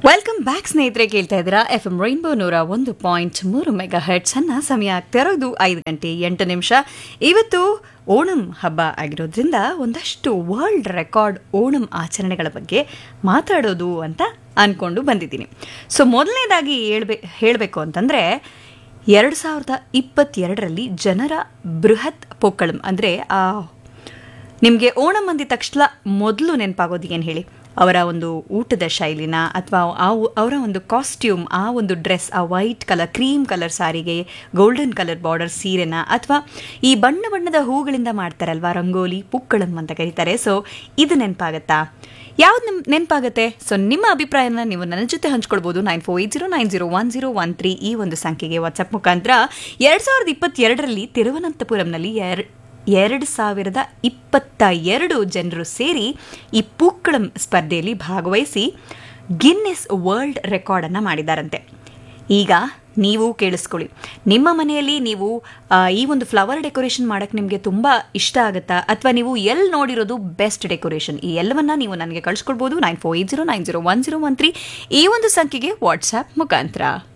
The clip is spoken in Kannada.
ವೆಲ್ಕಮ್ ಬ್ಯಾಕ್ ಸ್ನೇಹಿತರೆ ಕೇಳ್ತಾ ಇದ್ದೀರಾ ಎಫ್ ಎಂ ರೈನ್ಬೋ ನೂರ ಒಂದು ಪಾಯಿಂಟ್ ಮೂರು ಮೆಗಾ ಹರ್ಟ್ಸ್ ಅನ್ನ ಸಮಯ ಆಗ್ತಾ ಇರೋದು ಐದು ಗಂಟೆ ಎಂಟು ನಿಮಿಷ ಇವತ್ತು ಓಣಂ ಹಬ್ಬ ಆಗಿರೋದ್ರಿಂದ ಒಂದಷ್ಟು ವರ್ಲ್ಡ್ ರೆಕಾರ್ಡ್ ಓಣಂ ಆಚರಣೆಗಳ ಬಗ್ಗೆ ಮಾತಾಡೋದು ಅಂತ ಅನ್ಕೊಂಡು ಬಂದಿದ್ದೀನಿ ಸೊ ಮೊದಲನೇದಾಗಿ ಹೇಳ್ಬೇ ಹೇಳಬೇಕು ಅಂತಂದರೆ ಎರಡು ಸಾವಿರದ ಇಪ್ಪತ್ತೆರಡರಲ್ಲಿ ಜನರ ಬೃಹತ್ ಪೊಕ್ಕಳಂ ಅಂದರೆ ಆ ನಿಮಗೆ ಓಣಂ ಅಂದಿದ ತಕ್ಷಣ ಮೊದಲು ನೆನಪಾಗೋದು ಏನು ಹೇಳಿ ಅವರ ಒಂದು ಊಟದ ಶೈಲಿನ ಅಥವಾ ಆ ಅವರ ಒಂದು ಕಾಸ್ಟ್ಯೂಮ್ ಆ ಒಂದು ಡ್ರೆಸ್ ಆ ವೈಟ್ ಕಲರ್ ಕ್ರೀಮ್ ಕಲರ್ ಸಾರಿಗೆ ಗೋಲ್ಡನ್ ಕಲರ್ ಬಾರ್ಡರ್ ಸೀರೆನ ಅಥವಾ ಈ ಬಣ್ಣ ಬಣ್ಣದ ಹೂಗಳಿಂದ ಮಾಡ್ತಾರಲ್ವಾ ರಂಗೋಲಿ ಪುಕ್ಕಳಂ ಅಂತ ಕರೀತಾರೆ ಸೊ ಇದು ನೆನಪಾಗತ್ತಾ ಯಾವ್ದು ನಿಮ್ ನೆನಪಾಗುತ್ತೆ ಸೊ ನಿಮ್ಮ ಅಭಿಪ್ರಾಯನ ನೀವು ನನ್ನ ಜೊತೆ ಹಂಚ್ಕೊಳ್ಬೋದು nine four eight zero nine zero one zero one three ಈ ಒಂದು ಸಂಖ್ಯೆಗೆ ವಾಟ್ಸಪ್ ಮುಖಾಂತರ ಎರಡು ಸಾವಿರದ ಇಪ್ಪತ್ತೆರಡರಲ್ಲಿ ತಿರುವನಂತಪುರಂನಲ್ಲಿ ಎರಡು ಎರಡು ಸಾವಿರದ ಇಪ್ಪತ್ತ ಎರಡು ಜನರು ಸೇರಿ ಈ ಪೂಕ್ಕಳಂ ಸ್ಪರ್ಧೆಯಲ್ಲಿ ಭಾಗವಹಿಸಿ ಗಿನ್ನೆಸ್ ವರ್ಲ್ಡ್ ರೆಕಾರ್ಡನ್ನು ಮಾಡಿದ್ದಾರಂತೆ ಈಗ ನೀವು ಕೇಳಿಸ್ಕೊಳ್ಳಿ ನಿಮ್ಮ ಮನೆಯಲ್ಲಿ ನೀವು ಆ, ಈ ಒಂದು ಫ್ಲವರ್ ಡೆಕೋರೇಷನ್ ಮಾಡೋಕ್ಕೆ ನಿಮಗೆ ತುಂಬ ಇಷ್ಟ ಆಗುತ್ತಾ ಅಥವಾ ನೀವು ಎಲ್ಲಿ ನೋಡಿರೋದು ಬೆಸ್ಟ್ ಡೆಕೋರೇಷನ್ ಈ ಎಲ್ಲವನ್ನ ನೀವು ನನಗೆ ಕಳಿಸ್ಕೊಳ್ಬೋದು nine four eight zero nine zero one zero one three ಈ ಒಂದು ಸಂಖ್ಯೆಗೆ ವಾಟ್ಸ್ಆ್ಯಪ್ ಮುಖಾಂತರ